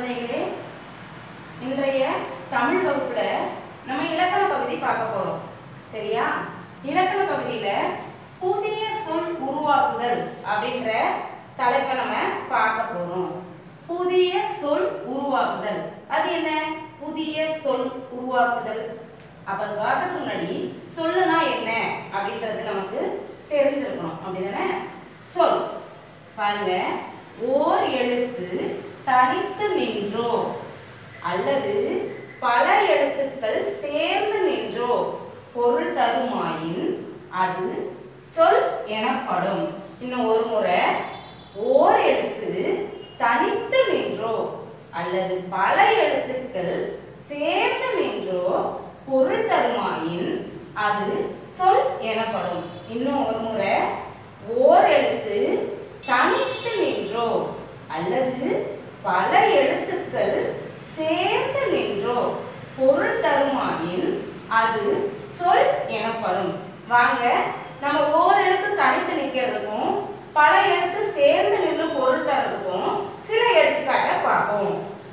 குழந்தைகளே இன்றைய தமிழ் வகுப்புல நம்ம இலக்கண பகுதி பார்க்க போறோம் சரியா இலக்கண பகுதியில புதிய சொல் உருவாக்குதல் அப்படின்ற தலைப்பை நம்ம பார்க்க போறோம் புதிய சொல் உருவாக்குதல் அது என்ன புதிய சொல் உருவாக்குதல் அப்ப அது பார்க்கறதுக்கு முன்னாடி சொல்லுனா என்ன அப்படின்றது நமக்கு தெரிஞ்சிருக்கணும் அப்படிதானே சொல் பாருங்க ஓர் எழுத்து தனித்து நின்றோ அல்லது பல எழுத்துக்கள் சேர்ந்து நின்றோ பொருள் தருமாயின் அது சொல் எனப்படும் இன்னும் ஒரு முறை ஓர் எழுத்து தனித்து நின்றோ அல்லது பல எழுத்துக்கள் சேர்ந்து நின்றோ பொருள் தருமாயின் அது சொல் எனப்படும் இன்னும் ஒரு முறை ஓர் எழுத்து தனித்து நின்றோ அல்லது பல எழுத்துக்கள் சேர்ந்து நின்றோ பொருள் தருமாயின் அது சொல் எனப்படும் வாங்க நம்ம ஓர் எழுத்து தனித்து நிற்கிறதுக்கும் பல எழுத்து சேர்ந்து நின்று பொருள் தரதுக்கும் சில எடுத்துக்காட்டை பார்ப்போம்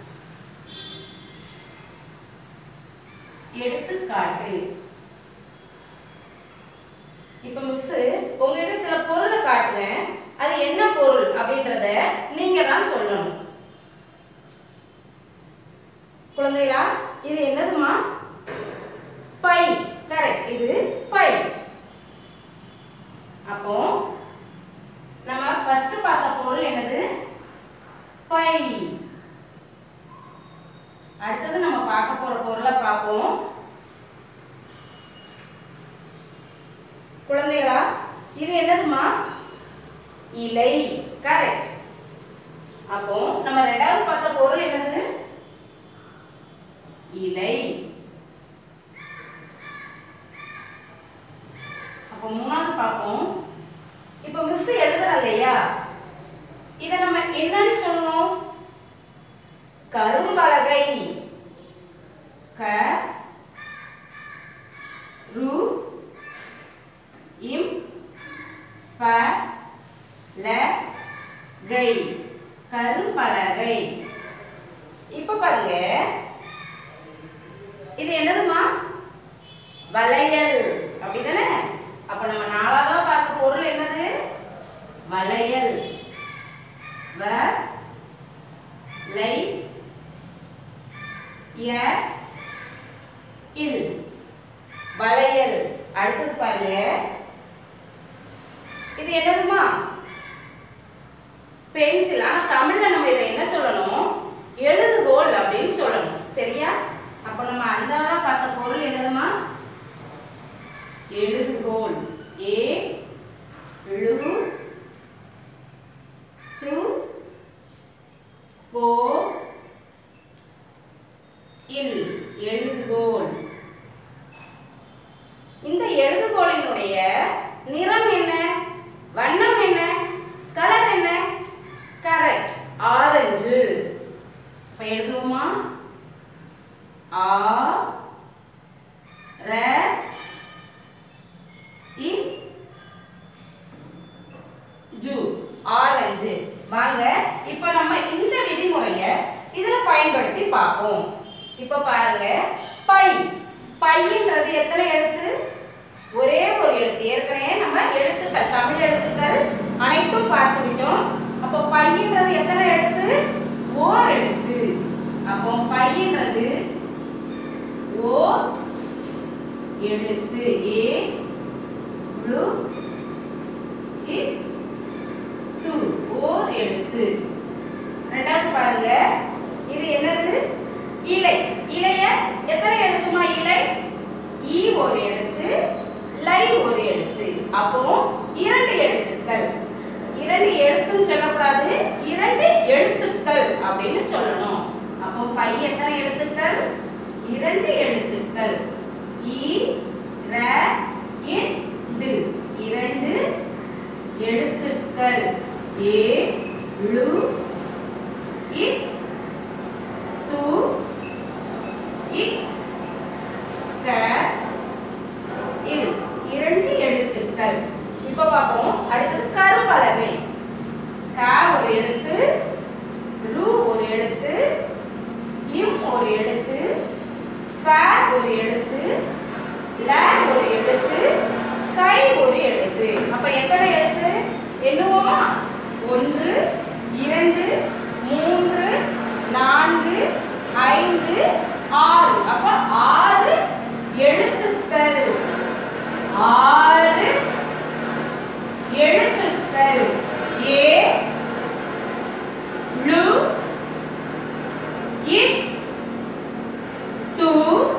எடுத்துக்காட்டு இப்ப மிஸ் உங்ககிட்ட சில பொருளை காட்டுவேன் அது என்ன பொருள் அப்படின்றத நீங்க தான் சொல்லணும் குழந்தைகளா இது என்னதுமா பை கரெக்ட் இது பை அப்போ நம்ம ஃபர்ஸ்ட் பார்த்த பொருள் என்னது பை அடுத்தது நம்ம பார்க்க போற பொருளை பார்ப்போம் குழந்தைகளா இது என்னதுமா இலை கரெக்ட் அப்போ நம்ம ரெண்டாவது பார்த்த பொருள் என்னது இலை அப்போ மூணாவது பார்ப்போம் இப்போ மிஸ் எழுதுறா இல்லையா இதை நம்ம என்னன்னு சொல்லணும் கரும்பலகை க ரு இம் ப ல கை கரும்பலகை இப்ப பாருங்க இது என்னதுமா வளையல் அப்படிதானே அப்ப நம்ம நாலாவதா பார்க்க பொருள் என்னது வளையல் வ லை ய இல் வளையல் அடுத்தது பாருங்க இது என்னதுமா பென்சில் ஆனா தமிழ்ல நம்ம இதை என்ன சொல்லணும் எழுதுகோல் அப்படின்னு சொல்லணும் சரியா அப்ப நம்ம அஞ்சாவதா பார்த்த பொருள் என்னதுமா எழுதுகோல் ஏ எழு து கோ இல் எழுதுகோல் இந்த எழுதுகோலினுடைய நிறம் என்ன வண்ணம் என்ன கலர் என்ன கரெக்ட் ஆரஞ்சு இப்ப எழுதுவோமா ஆ ர இ ஜு ஆரஞ்சு வாங்க இப்போ நம்ம இந்த விதிமுறைய இதுல பயன்படுத்தி பார்ப்போம் இப்போ பாருங்க பை பைன்றது எத்தனை எழுத்து ஒரே ஒரு எழுத்து ஏற்கனவே நம்ம எழுத்துக்கள் தமிழ் எழுத்துக்கள் அனைத்தும் பார்த்து விட்டோம் அப்போ பையன்றது எத்தனை எழுத்து ஓர் எழுத்து அப்போ பையன்றது ஓர் எழுத்து ஏ ப்ளூ இ து ஓர் எழுத்து ரெண்டாவது பாருங்க இது என்னது இலை இலைய எத்தனை எழுத்துமா இலை ஈ ஒரு எழுத்து லை ஒரு எழுத்து அப்போ இரண்டு எழுத்துக்கள் இரண்டு எழுத்துன்னு சொல்லக்கூடாது இரண்டு எழுத்துக்கள் அப்படின்னு சொல்லணும் அப்போ பை எத்தனை எழுத்துக்கள் இரண்டு எழுத்துக்கள் இ ர இன் டு இரண்டு எழுத்துக்கள் ஏ ழு இ து இ க இல் இரண்டு எழுத்துக்கள் இப்ப பார்ப்போம் அடுத்தது கரும்பலகை க ஒரு எழுத்து ரு ஒரு எழுத்து ஒரு எழுத்து ப ஒரு எழுத்து ல ஒரு எழுத்து கை ஒரு எழுத்து அப்ப எத்தனை எழுத்து எண்ணுவோமா ஒன்று இரண்டு மூன்று நான்கு ஐந்து ஆறு அப்ப ஆறு எழுத்துக்கள் ஆறு எழுத்துக்கள் ஏ ழு இத் து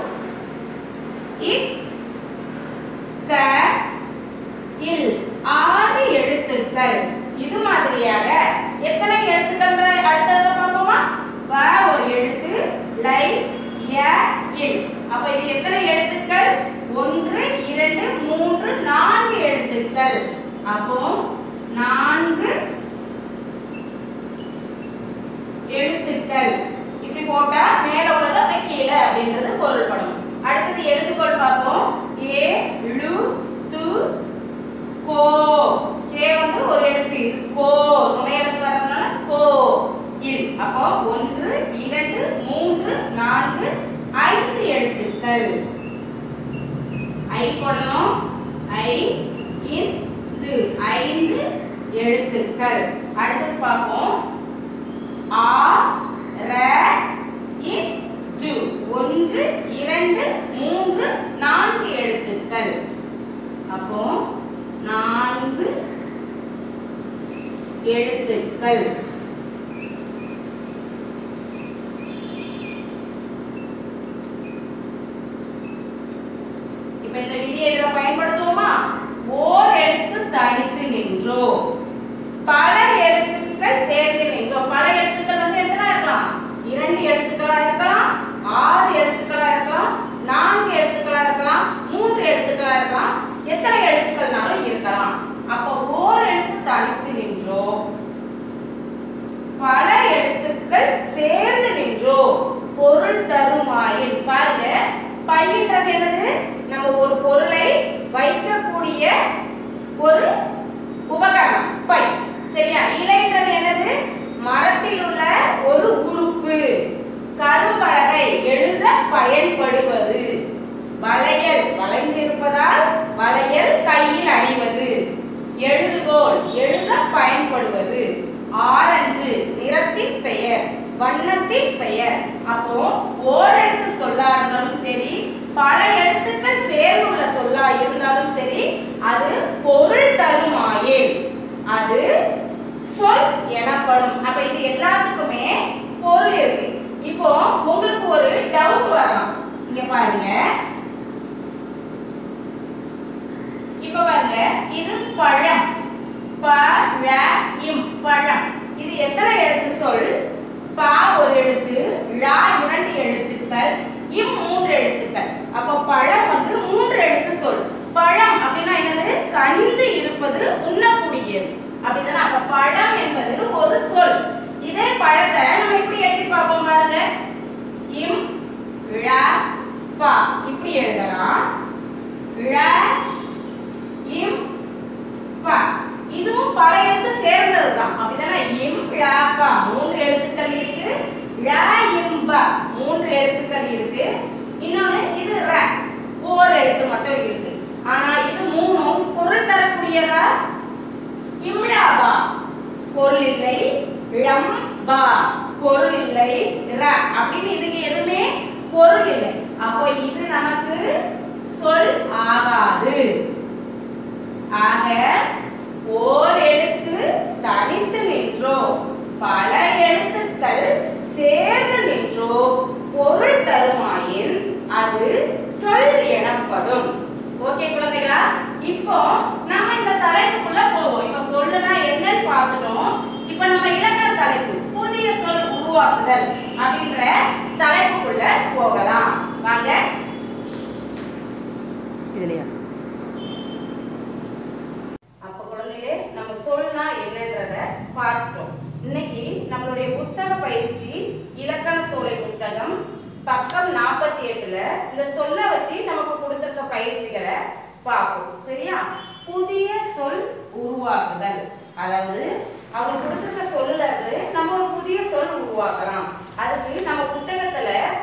இக் க இல் ஆறு எழுத்துக்கள் இது மாதிரியாக எத்தனை எழுத்துக்கள் அடுத்தது பார்ப்போமா வ ஒரு எழுத்து லை ய இல் அப்ப இது எத்தனை எழுத்துக்கள் ஒன்று இரண்டு மூன்று நான்கு எழுத்துக்கள் அப்போ நான்கு எழுத்துக்கள் இப்படி போட்டா மேல உள்ளது அப்படியே கீழே அப்படின்றது பொருள்படும் அடுத்தது எழுத்துக்கள் பார்ப்போம் ஏ ழு து கோ கே வந்து ஒரு எழுத்து இது கோ துணை எழுத்து வரதுனால கோ இல் அப்போ ஒன்று இரண்டு மூன்று நான்கு ஐந்து எழுத்துக்கள் ஐ போடணும் ஐ இந்து ஐந்து எழுத்துக்கள் அடுத்து பார்ப்போம் ஆ ர இ ஜு ஒன்று இரண்டு மூன்று நான்கு எழுத்துக்கள் அப்போ நான்கு எழுத்துக்கள் இப்ப இந்த விதியை இதுல பயன்படுத்துவோமா ஓர் எழுத்து தனித்து நின்றோ பல எழுத்துக்கள் சேர்ந்து நின்றோம் பல எழுத்துக்கள் வந்து எத்தனை இருக்கலாம் இரண்டு எழுத்துக்களா இருக்கலாம் ஆறு எழுத்துக்களா இருக்கலாம் நான்கு எழுத்துக்களா இருக்கலாம் மூன்று எழுத்துக்களா இருக்கலாம் எத்தனை எழுத்துக்கள்னாலும் இருக்கலாம் அப்போ ஓர் எழுத்து தனித்து நின்றோ பல எழுத்துக்கள் சேர்ந்து நின்றோ பொருள் தருமாயின் பாருங்க பையின்றது என்னது நம்ம ஒரு பொருளை வைக்கக்கூடிய ஒரு உபகரணம் பை சரியா இலைன்றது என்னது மரத்தில் உள்ள ஒரு உறுப்பு கரும்பலகை எழுத பயன்படுவது வளையல் வளைந்து இருப்பதால் வளையல் கையில் அணிவது எழுதுகோல் எழுத பயன்படுவது ஆரஞ்சு நிறத்தின் பெயர் வண்ணத்தின் பெயர் அப்போ ஓரெழுத்து சொல்லா இருந்தாலும் சரி பல எழுத்துக்கள் சேர்ந்துள்ள சொல்லா இருந்தாலும் சரி அது பொருள் தருமாயின் அது சொல் எனப்படும் அப்ப இது எல்லாத்துக்குமே பொருள் இருக்கு இப்போ உங்களுக்கு ஒரு டவுட் வரலாம் இங்க பாருங்க இப்ப பாருங்க இது பழம் ப ழ இம் பழம் இது எத்தனை எழுத்து சொல் ப ஒரு எழுத்து ழ இரண்டு எழுத்துக்கள் இம் மூன்று எழுத்துக்கள் அப்ப பழம் வந்து மூன்று எழுத்து சொல் பழம் அப்படின்னா என்னது கனிந்து இருப்பது உண்ணக்கூடியது அப்படிதானே அப்ப பழம் என்பது ஒரு சொல் இதே பழத்தை நம்ம இப்படி எழுதி பார்ப்போம் பாருங்க இம் ழ ப இப்படி எழுதலாம் ழ இம் ப இதுவும் பல எழுத்து சேர்ந்தது தான் அப்படிதானே இம் ழ ப மூன்று எழுத்துக்கள் இருக்கு ழ இம் ப மூன்று எழுத்துக்கள் இருக்கு இன்னொன்னு இது ர ஓர் எழுத்து மட்டும் இருக்கு ஆனா இது மூணும் பொருள் தரக்கூடியதா இம்லாபா பொருள் இல்லை ழம் பா பொருள் இல்லை ர அப்படின்னு இதுக்கு எதுவுமே பொருள் இல்லை அப்போ இது நமக்கு சொல் ஆகாது ஆக ஓர் எழுத்து தனித்து நின்றோ பல எழுத்துக்கள் சேர்ந்து நின்றோ பொருள் தருமாயின் அது சொல் எனப்படும் ஓகே குழந்தைகளா இப்போ நம்ம இந்த தலைப்புக்குள்ள போவோம் இப்ப சொல்லுனா என்னன்னு பார்த்துட்டோம் இப்ப நம்ம இலக்கண தலைப்பு புதிய சொல் உருவாக்குதல் அப்படின்ற தலைப்புக்குள்ள போகலாம் வாங்க இதுலையா அப்ப குழந்தைகளே நம்ம சொல்னா என்னன்றத பார்த்துட்டோம் இன்னைக்கு நம்மளுடைய புத்தக பயிற்சி இலக்கண சோலை புத்தகம் பக்கம் நாற்பத்தி எட்டுல இந்த சொல்ல வச்சு நமக்கு கொடுத்திருக்க பயிற்சிகளை பார்ப்போம் சரியா புதிய சொல் உருவாக்குதல் அதாவது அவங்க கொடுத்திருக்க சொல்லுல இருந்து நம்ம ஒரு புதிய சொல் உருவாக்கலாம் அதுக்கு நம்ம புத்தகத்துல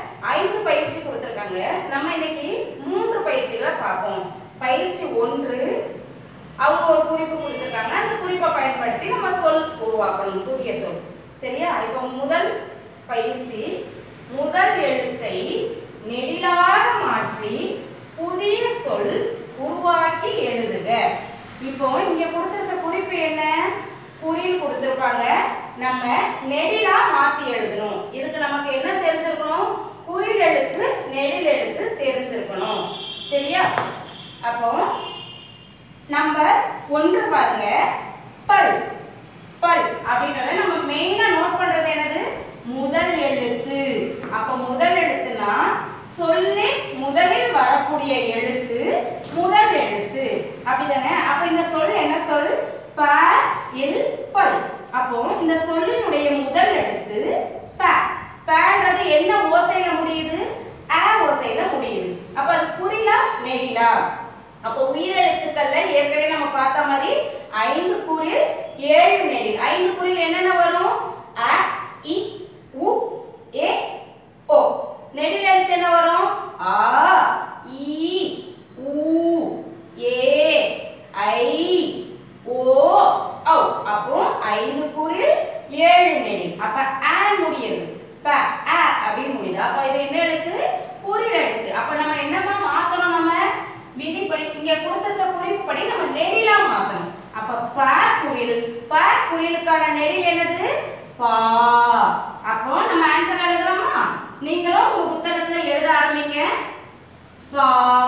ஐந்து பயிற்சி கொடுத்துருக்காங்க நம்ம இன்னைக்கு மூன்று பயிற்சிகளை பார்ப்போம் பயிற்சி ஒன்று அவங்க ஒரு குறிப்பு கொடுத்துருக்காங்க அந்த குறிப்பை பயன்படுத்தி நம்ம சொல் உருவாக்கணும் புதிய சொல் சரியா இப்போ முதல் பயிற்சி முதல் எழுத்தை நெடிலாக மாற்றி புதிய சொல் உருவாக்கி எழுதுக இப்போ இங்க கொடுத்திருக்க குறிப்பு என்ன குறில் கொடுத்திருப்பாங்க நம்ம நெடிலா மாத்தி எழுதணும் இதுக்கு நமக்கு என்ன தெரிஞ்சிருக்கணும் குறில் எழுத்து நெடில் எழுத்து தெரிஞ்சிருக்கணும் சரியா அப்போ நம்பர் ஒன்று பாருங்க பல் பல் அப்படின்றத நம்ம மெயினா நோட் பண்றது என்னது முதல் எழுத்து அப்ப முதல் எழுத்துனா சொல்லின் முதலில் வரக்கூடிய எழுத்து முதல் எழுத்து அப்படிதானே அப்ப இந்த சொல் என்ன சொல் ப இல் பல் அப்போ இந்த சொல்லினுடைய முதல் எழுத்து ப பன்றது என்ன ஓசையில முடியுது அ ஓசையில முடியுது அப்ப அது குறிலா நெடிலா அப்போ உயிரெழுத்துக்கள்ல ஏற்கனவே நம்ம பார்த்த மாதிரி ஐந்து குறில் ஏழு நெடில் ஐந்து குறில் என்னென்ன வரும் அ இ உ ஏ ஓ நெடில் எழுத்து என்ன வரும் ஆ இ உ ஏ ஐ ஓ ஔ அப்போ ஐந்து குறில் ஏழு நெடில் அப்ப ஆ முடியுது ப அ அப்படின்னு முடியுது அப்ப இது என்ன எழுத்து குறில் எழுத்து அப்ப நம்ம என்னமா மாத்தணும் நம்ம விதிப்படி இங்க கொடுத்திருக்க குறிப்புப்படி நம்ம நெடிலா மாத்தணும் அப்ப ப குறில் ப குறிலுக்கான நெடில் என்னது பா அப்போ நம்ம ஆன்சர் எழுதலாமா நீங்களும் உங்க புத்தகத்துல எழுத ஆரம்பிங்க பா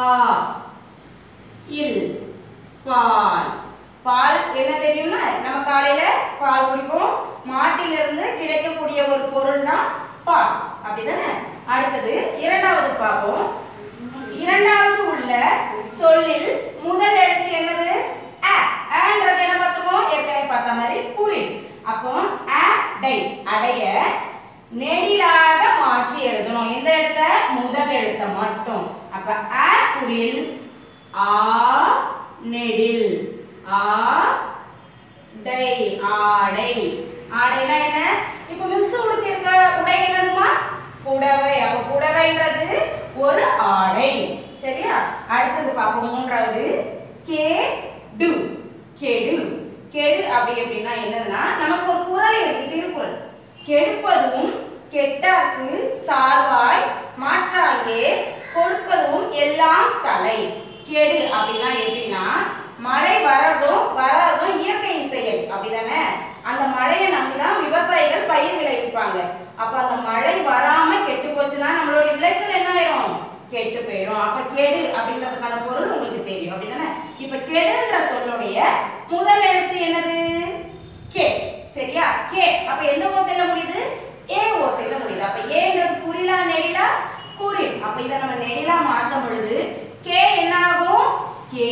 இல் பால் பால் என்ன தெரியும்னா நம்ம காலையில பால் குடிப்போம் மாட்டிலிருந்து கிடைக்கக்கூடிய ஒரு பொருள் தான் பால் அப்படிதானே அடுத்தது இரண்டாவது பார்ப்போம் இரண்டாவது உள்ள சொல்லில் முதல் எழுத்து என்னது அ அன்றது என்ன பார்த்துருக்கோம் ஏற்கனவே பார்த்த மாதிரி குறில் அப்போ அ டை அடைய நெடிலாக மாற்றி எழுதணும் எந்த எழுத்த முதல் எழுத்த மட்டும் அப்ப அ குறில் ஆ நெடில் ஆ டை ஆடை ஆடைனா என்ன இப்போ மிஸ் உடுத்திருக்க உடை என்னதுமா புடவை அப்ப புடவைன்றது ஒரு ஆடை சரியா அடுத்தது பார்ப்போம் மூன்றாவது கே டு கெடு கெடு அப்படி அப்படின்னா என்னதுன்னா நமக்கு ஒரு குறள் இருக்கு திருக்குறள் கெடுப்பதும் கெட்டார்க்கு சார்வாய் மாற்றாங்கே கொடுப்பதும் எல்லாம் தலை கெடு அப்படின்னா எப்படின்னா மழை வர்றதும் வராததும் இயற்கையின் செயல் அப்படிதானே அந்த மழையை நம்பிதான் விவசாயிகள் பயிர் விளைவிப்பாங்க அப்ப அந்த மழை வராம கெட்டு போச்சுன்னா நம்மளுடைய விளைச்சல் என்ன ஆயிரும் கெட்டு போயிடும் அப்ப கெடு அப்படின்றதுக்கான பொருள் உங்களுக்கு தெரியும் அப்படிதானே இப்ப கெடுன்ற சொல்லுடைய முதல் எழுத்து என்னது கே சரியா கே அப்ப எந்த ஓசையில முடியுது ஏ ஓசையில முடியுது அப்ப ஏன்றது குறிலா நெடிலா குறில் அப்ப இத நம்ம நெடிலா மாத்தும் பொழுது கே என்ன ஆகும் கே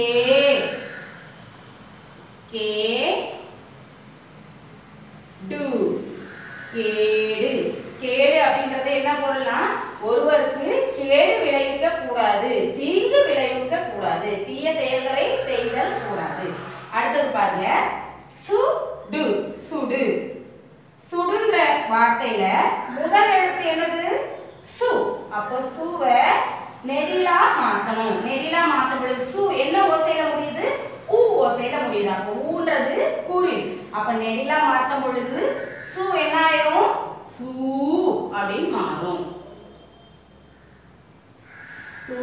கே டு கேடு கேடு அப்படின்றது என்ன பொருள்னா ஒருவருக்கு கேடு விளைவிக்க கூடாது தீங்கு விளைவிக்க கூடாது தீய செயல்களை செய்தல் கூடாது அடுத்தது பாருங்க சுடு சுடு சுடுன்ற வார்த்தையில முதல் எழுத்து என்னது சு அப்போ சுவை நெடிலா மாத்தணும் நெடிலா மாத்தும் பொழுது சு என்ன ஓசையில முடியுது ஊ ஓசையில முடியுது அப்போ ஊன்றது குறில் அப்ப நெடிலா மாத்தும் பொழுது சு என்ன ஆயிரும் சூ அப்படின்னு மாறும் சூ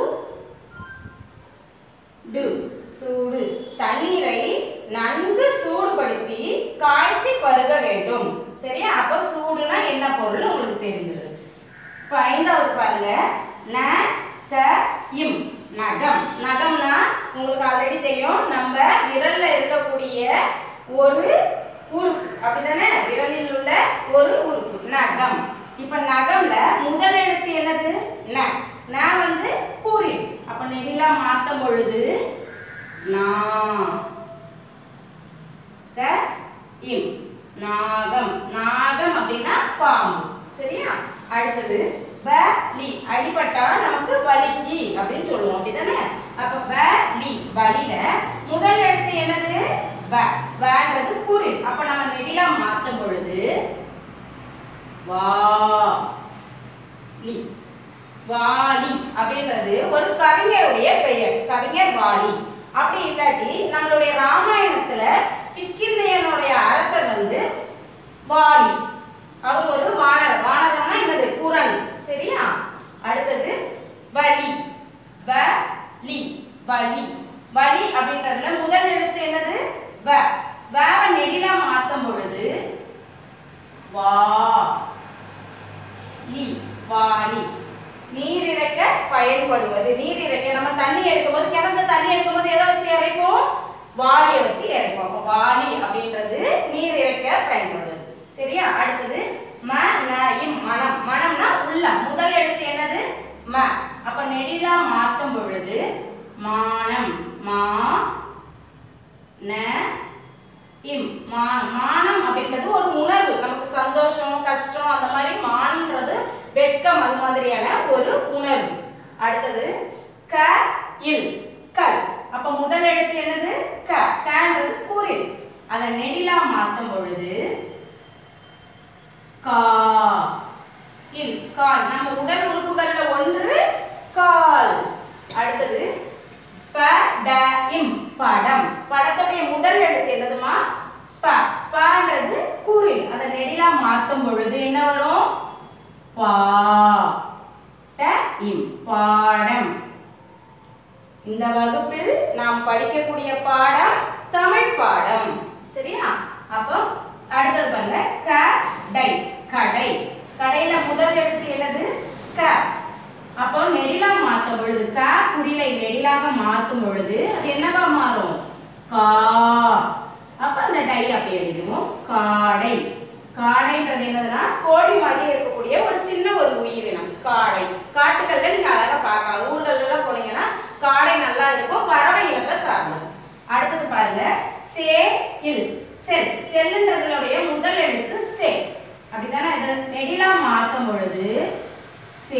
டு சூடு தண்ணீரை நன்கு சூடுபடுத்தி காய்ச்சி பருக வேண்டும் சரியா அப்ப சூடுனா என்ன பொருள் உங்களுக்கு தெரிஞ்சிருக்கு இப்ப ஐந்தாவது பாருங்க ந க இம் நகம் நகம்னா உங்களுக்கு ஆல்ரெடி தெரியும் நம்ம விரல்ல இருக்கக்கூடிய ஒரு உறுப்பு அப்படிதானே விரலில் உள்ள ஒரு உறுப்பு நகம் இப்ப நகம்ல முதல் எழுத்து என்னது ந ந வந்து கூறில் அப்ப நெடிலா மாத்தும் பொழுது நா க இம் நாகம் நாகம் அப்படின்னா பாம்பு சரியா அடுத்தது வலி அடிபட்டா நமக்கு வலிக்கு அப்படின்னு சொல்லுவோம் அப்படிதானே அப்ப வலி வலியில முதல் எழுத்து என்னது வ வன்றது குறில் அப்ப நம்ம நெடிலா மாத்தும் பொழுது வா லி வாலி அப்படின்றது ஒரு கவிஞருடைய பெயர் கவிஞர் வாலி அப்படி இல்லாட்டி நம்மளுடைய ராமாயணத்துல கிட்கிந்தையனுடைய அரசர் வந்து வாலி அவர் ஒரு வானர் வானரம்னா என்னது குரங்கு சரியா அடுத்தது வலி வலி வலி வலி அப்படின்றதுல முதல் எழுத்து என்னது வ வ நெடிலா மாத்தும் பொழுது வா லி வாலி நீர் இறைக்க பயன்படுவது நீர் இறைக்க நம்ம தண்ணி எடுக்கும்போது கிணத்துல தண்ணி எடுக்கும்போது எதை வச்சு இறைப்போம் வாளியை வச்சு இறைப்போம் அப்போ வாளி அப்படின்றது நீர் இறைக்க பயன்படுவது சரியா அடுத்தது ம ந இம் மனம் மனம்னா உள்ளம் முதல் எழுத்து என்னது ம அப்ப நெடிலா மாத்தும் பொழுது மானம் மா ந இம் மா- மானம் அப்படின்றது ஒரு உணர்வு நமக்கு சந்தோஷம் கஷ்டம் அந்த மாதிரி மானன்றது வெட்கம் அது மாதிரியான ஒரு உணர்வு அடுத்தது க இல் கல் அப்ப முதல் எழுத்து என்னது க கன்றது குரில் அதை நெடிலா மாத்தும் பொழுது கா இல் கால் நம்ம உடல் உறுப்புகள்ல ஒன்று கால் அடுத்தது ப ட இம் படம் படத்துடைய முதல் எழுத்து என்னதுமா ப பன்றது கூறில் அதை நெடிலா மாத்தும் பொழுது என்ன வரும் பா ட இம் பாடம் இந்த வகுப்பில் நாம் படிக்கக்கூடிய பாடம் தமிழ் பாடம் சரியா அப்போ அடுத்தது பாருங்க க டை கடை கடையில முதல் எழுத்து என்னது க அப்போ நெடிலா மாத்தும் பொழுது க குறிலை நெடிலாக மாத்தும் பொழுது அது என்னவா மாறும் கா அப்ப அந்த டை அப்படி எழுதுவோம் காடை காடைன்றது என்னதுன்னா கோழி மாதிரி இருக்கக்கூடிய ஒரு சின்ன ஒரு உயிரினம் காடை காட்டுகள்ல நீங்க அழகா பார்க்கலாம் ஊர்கள்ல எல்லாம் போனீங்கன்னா காடை நல்லா இருக்கும் பறவை இனத்தை சார்ந்தது அடுத்தது பாருங்க சே இல் செல் செல்லுன்றதுடைய முதல் எழுத்து செ அப்படிதானே இது நெடிலா மாத்தும் பொழுது சே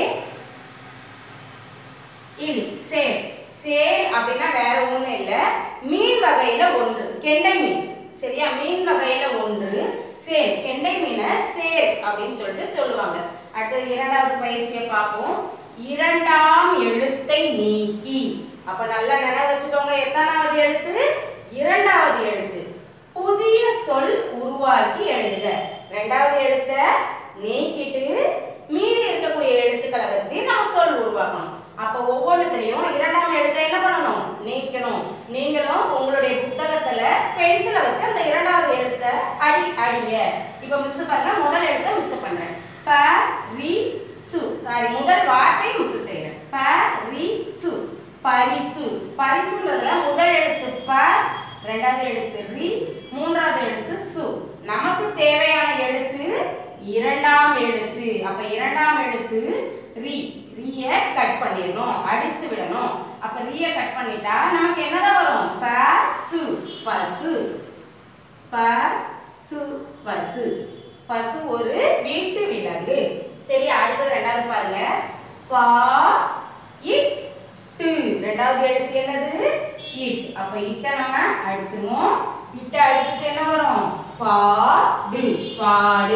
இல் சேல் சேல் அப்படின்னா வேற ஒண்ணும் இல்ல மீன் வகையில ஒன்று கெண்டை மீன் சரியா மீன் வகையில ஒன்று சேல் கெண்டை மீனை சேல் அப்படின்னு சொல்லிட்டு சொல்லுவாங்க அடுத்தது இரண்டாவது பயிற்சியை பார்ப்போம் இரண்டாம் எழுத்தை நீக்கி அப்ப நல்லா நினைவு வச்சுக்கோங்க எத்தனாவது எழுத்து இரண்டாவது எழுத்து புதிய சொல் உருவாக்கி எழுதுக ரெண்டாவது எழுத்த நீக்கிட்டு மீதி இருக்கக்கூடிய எழுத்துக்களை வச்சு நம்ம சொல் உருவாக்கணும் அப்ப ஒவ்வொன்றுத்தையும் இரண்டாம் எழுத்தை என்ன பண்ணணும் நீக்கணும் நீங்களும் உங்களுடைய புத்தகத்துல பென்சிலை வச்சு அந்த இரண்டாவது எழுத்தை அடி அடிங்க இப்ப மிஸ் பாருங்க முதல் எழுத்தை மிஸ் பண்றேன் ப ரி சு சாரி முதல் வார்த்தையை மிஸ் செய்யறேன் ப ரி சு பரிசு பரிசுன்றதுல முதல் எழுத்து ப ரெண்டாவது எழுத்து ரி மூன்றாவது எழுத்து சு நமக்கு தேவையான எழுத்து இரண்டாம் எழுத்து அப்ப இரண்டாம் எழுத்து ரி ரிய கட் பண்ணிடணும் அடித்து விடணும் அப்ப ரிய கட் பண்ணிட்டா நமக்கு என்னதான் வரும் ப சு பசு ப சு பசு பசு ஒரு வீட்டு விலங்கு சரி அடுத்தது ரெண்டாவது பாருங்க பா இட் டு ரெண்டாவது எழுத்து என்னது இட் அப்ப இட்ட நம்ம அடிச்சிருவோம் இட்ட அடிச்சுட்டு என்ன வரும் பாடு பாடு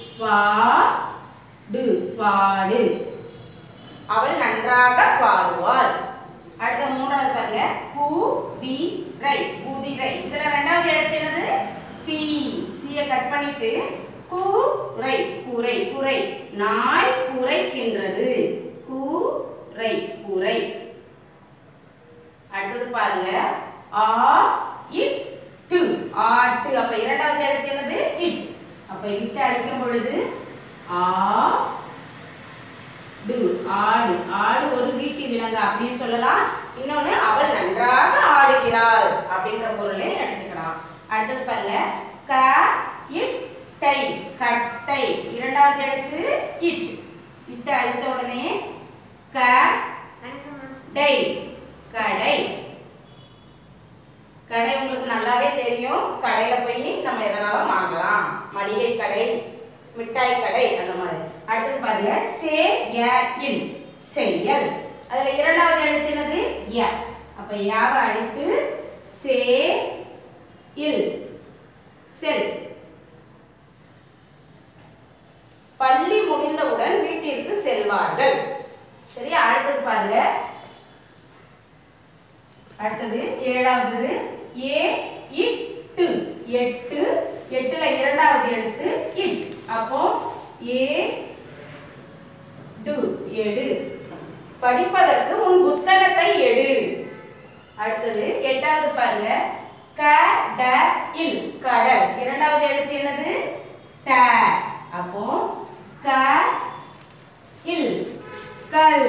பாடு பாடு அவள் நன்றாக பாடுவாள் அடுத்த மூன்றாவது பாருங்க குதிரை குதிரை இதுல ரெண்டாவது எழுத்து என்னது தீ தீய கட் பண்ணிட்டு கூரை கூரை குறை நாய் குறைக்கின்றது கூரை குறை அடுத்தது பாருங்க ஆ இட் டு ஆட்டு அப்ப இரண்டாவது எழுத்து என்னது இட் அப்ப இட் அடிக்கும் பொழுது ஆ டு ஆடு ஆடு ஒரு வீட்டு விலங்கு அப்படின்னு சொல்லலாம் இன்னொன்னு அவள் நன்றாக ஆடுகிறாள் அப்படின்ற பொருளை எடுத்துக்கலாம் அடுத்தது பாருங்க க இட் டை கட்டை இரண்டாவது எழுத்து இட் இட் அடிச்ச உடனே க டை கடை கடை உங்களுக்கு நல்லாவே தெரியும் கடையில போய் நம்ம எதனாலும் வாங்கலாம் மளிகை கடை மிட்டாய் கடை அந்த மாதிரி அடுத்தது பாருங்க சே ய இல் செயல் அதுல இரண்டாவது எழுத்து என்னது ய அப்ப யாவை அடித்து சே இல் செல் பள்ளி முடிந்தவுடன் வீட்டிற்கு செல்வார்கள் சரியா அடுத்தது பாருங்க அடுத்தது ஏழாவது ஏ இட்டு எட்டு எட்டுல இரண்டாவது எழுத்து இட் அப்போ ஏ டு எடு படிப்பதற்கு உன் புத்தகத்தை எடு அடுத்தது எட்டாவது பாருங்க க ட இல் கடல் இரண்டாவது எழுத்து என்னது ட அப்போ க இல் கல்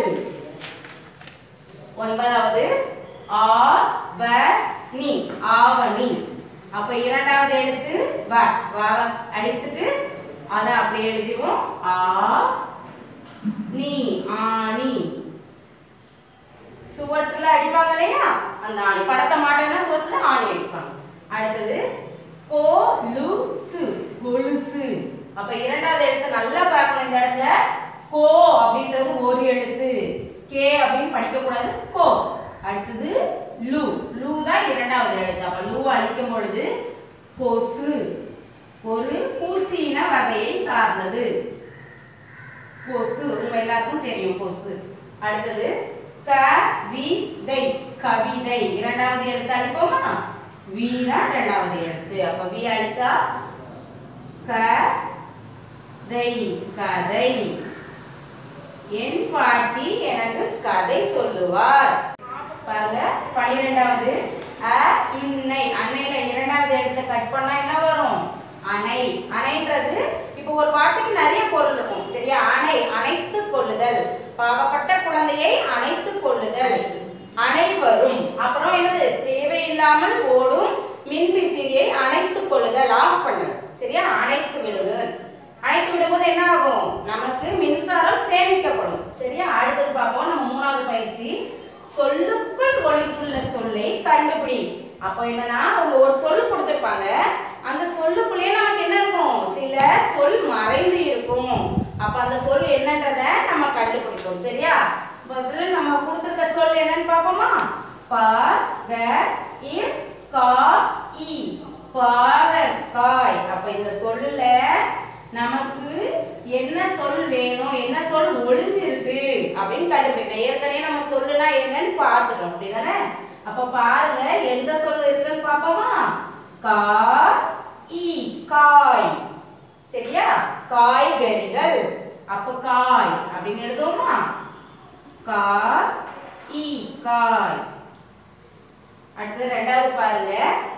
ஒன்பதாவது ஆ வ நி ஆவணி அப்ப இரண்டாவது எழுத்து வ வ அடித்துட்டு அதை அப்படியே எழுதிடுவோம் ஆ நீ ஆணி சுவத்துல அடிப்பாங்க இல்லையா அந்த ஆணி படத்த மாட்டேன்னா சுவத்துல ஆணி அடிப்பாங்க அடுத்தது கோ லு சு கொலுசு அப்ப இரண்டாவது எழுத்து நல்லா பார்க்கணும் இந்த இடத்துல கோ அப்படின்றது ஒரு எழுத்து கே அப்படின்னு படிக்க கூடாது கோ அடுத்தது லு லு தான் இரண்டாவது எழுத்து அப்ப லூ அழிக்கும் பொழுது கொசு ஒரு பூச்சியின வகையை சார்ந்தது கொசு உங்க எல்லாருக்கும் தெரியும் கொசு அடுத்தது கவிதை கவிதை இரண்டாவது எழுத்து அடிப்போமா வி தான் இரண்டாவது எழுத்து அப்ப வி அடிச்சா க தை கதை என் பாட்டி எனக்கு கதை சொல்லுவார் பாருங்க பனிரெண்டாவது அ இன்னை அன்னையில இரண்டாவது எழுத்தை கட் பண்ணா என்ன வரும் அணை அணைன்றது இப்போ ஒரு வார்த்தைக்கு நிறைய பொருள் இருக்கும் சரியா அணை அணைத்து கொள்ளுதல் பாவப்பட்ட குழந்தையை அணைத்து கொள்ளுதல் அனைவரும் அப்புறம் என்னது தேவையில்லாமல் ஓடும் மின்விசிறியை அணைத்து கொள்ளுதல் ஆஃப் பண்ணு சரியா அணைத்து விடுதல் அணைத்து விடும்போது என்ன ஆகும் நமக்கு மின்சாரம் சேமிக்கப்படும் சரியா அடுத்தது பார்ப்போம் நம்ம மூணாவது பயிற்சி சொல்லுக்குள் ஒளித்துள்ள சொல்லை கண்டுபிடி அப்போ என்னன்னா அவங்க ஒரு சொல் கொடுத்திருப்பாங்க அந்த சொல்லுக்குள்ளேயே நமக்கு என்ன இருக்கும் சில சொல் மறைந்து இருக்கும் அப்ப அந்த சொல் என்னன்றத நம்ம கண்டுபிடிப்போம் சரியா முதல்ல நம்ம கொடுத்திருக்க சொல் என்னன்னு பார்ப்போமா ப க இர் கா இ பாகற்காய் அப்ப இந்த சொல்லுல நமக்கு என்ன சொல் வேணும் என்ன சொல் ஒளிஞ்சிருக்கு அப்படின்னு கண்டுபிடிக்கணும் ஏற்கனவே நம்ம சொல்லுனா என்னன்னு பார்த்துட்டோம் அப்படிதானே அப்ப பாருங்க எந்த சொல் இருக்குன்னு பாப்போமா கா இ காய் சரியா காய்கறிகள் அப்ப காய் அப்படின்னு எழுதுவோமா கா இ காய் அடுத்து ரெண்டாவது பாருங்க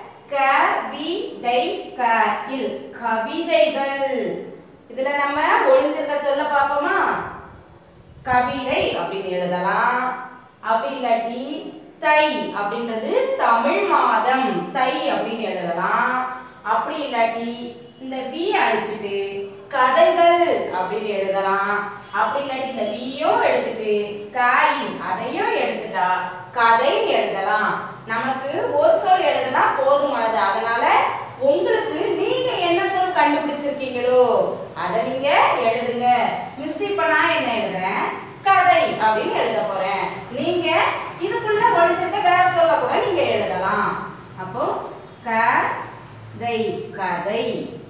கவிதை க இல் கவிதைகள் இதுல நம்ம ஒளிஞ்சிருக்க சொல்ல பாப்போமா கவிதை அப்படின்னு எழுதலாம் அப்படி இல்லாட்டி தை அப்படின்றது தமிழ் மாதம் தை அப்படின்னு எழுதலாம் அப்படி இல்லாட்டி இந்த வி அடிச்சுட்டு கதைகள் அப்படின்னு எழுதலாம் அப்படி இல்லாட்டி இந்த வியும் எடுத்துட்டு காயின் அதையும் எடுத்துட்டா கதைன்னு எழுதலாம் நமக்கு ஒரு சொல் எழுதுனா போதுமானது அதனால உங்களுக்கு நீங்க என்ன சொல் கண்டுபிடிச்சிருக்கீங்களோ அதை நீங்க எழுதுங்க மிஸ் இப்ப நான் என்ன எழுதுறேன் கதை அப்படின்னு எழுத போறேன் நீங்க இதுக்குள்ள ஒழிச்சிருக்க வேற சொல்ல கூட நீங்க எழுதலாம் அப்போ கதை கதை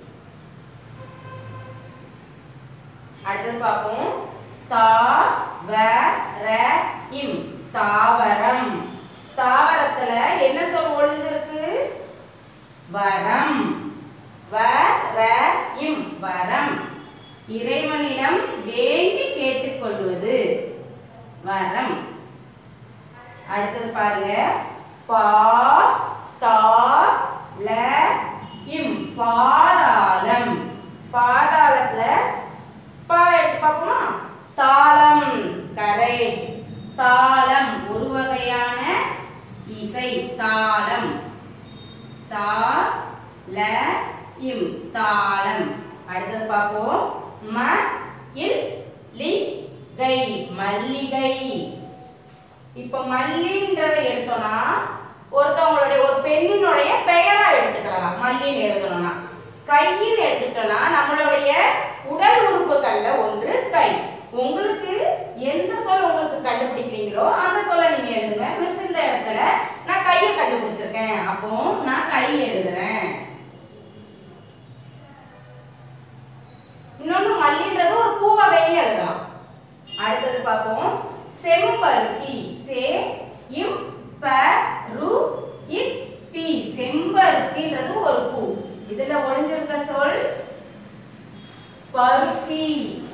அடுத்தது பார்ப்போம் தா வ ர இம் தாவரம் தாவரத்துல என்ன சொல் ஒளிஞ்சிருக்கு வரம் வ ர இம் வரம் இறைவனிடம் வேண்டி கேட்டுக்கொள்வது வரம் அடுத்தது பாருங்க பா தா ல இம் பாதாளம் பாதாளத்துல பா எடுத்து பார்ப்போமா தாளம் கரெக்ட் தாளம் ஒரு வகையான இசை தாளம் தா ல இம் தாளம் அடுத்தது பார்ப்போம் ம இல் லி கை மல்லிகை இப்ப மல்லின்றதை எடுத்தோம்னா ஒருத்தவங்களுடைய ஒரு பெண்ணினுடைய பெயரா எடுத்துக்கலாம் மல்லின்னு எழுதணும்னா கையின்னு எடுத்துட்டோம்னா நம்மளுடைய உடல் உறுப்புகள்ல ஒன்று கை உங்களுக்கு எந்த சொல் உங்களுக்கு கண்டுபிடிக்கிறீங்களோ அந்த சொல்ல நீங்க எழுதுங்க மிஸ் இந்த இடத்துல நான் கையை கண்டுபிடிச்சிருக்கேன் அப்போ நான் கை எழுதுறேன் இன்னொன்னு மல்லின்றது ஒரு பூ வகைன்னு எழுதலாம் அடுத்தது பார்ப்போம் செம்பருத்தி சே இம் ப ரு இத் தி செம்பருத்தின்றது ஒரு பூ இதுல ஒளிஞ்சிருக்க சொல் பருத்தி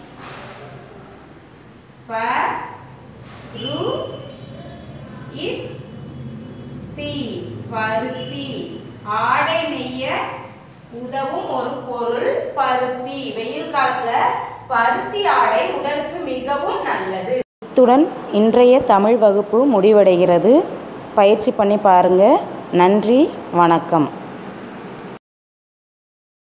ப ரு இத் தி பருத்தி ஆடை நெய்ய உதவும் ஒரு பொருள் பருத்தி வெயில் காலத்துல பருத்தி ஆடை உடலுக்கு மிகவும் நல்லது இத்துடன் இன்றைய தமிழ் வகுப்பு முடிவடைகிறது பயிற்சி பண்ணி பாருங்க நன்றி வணக்கம்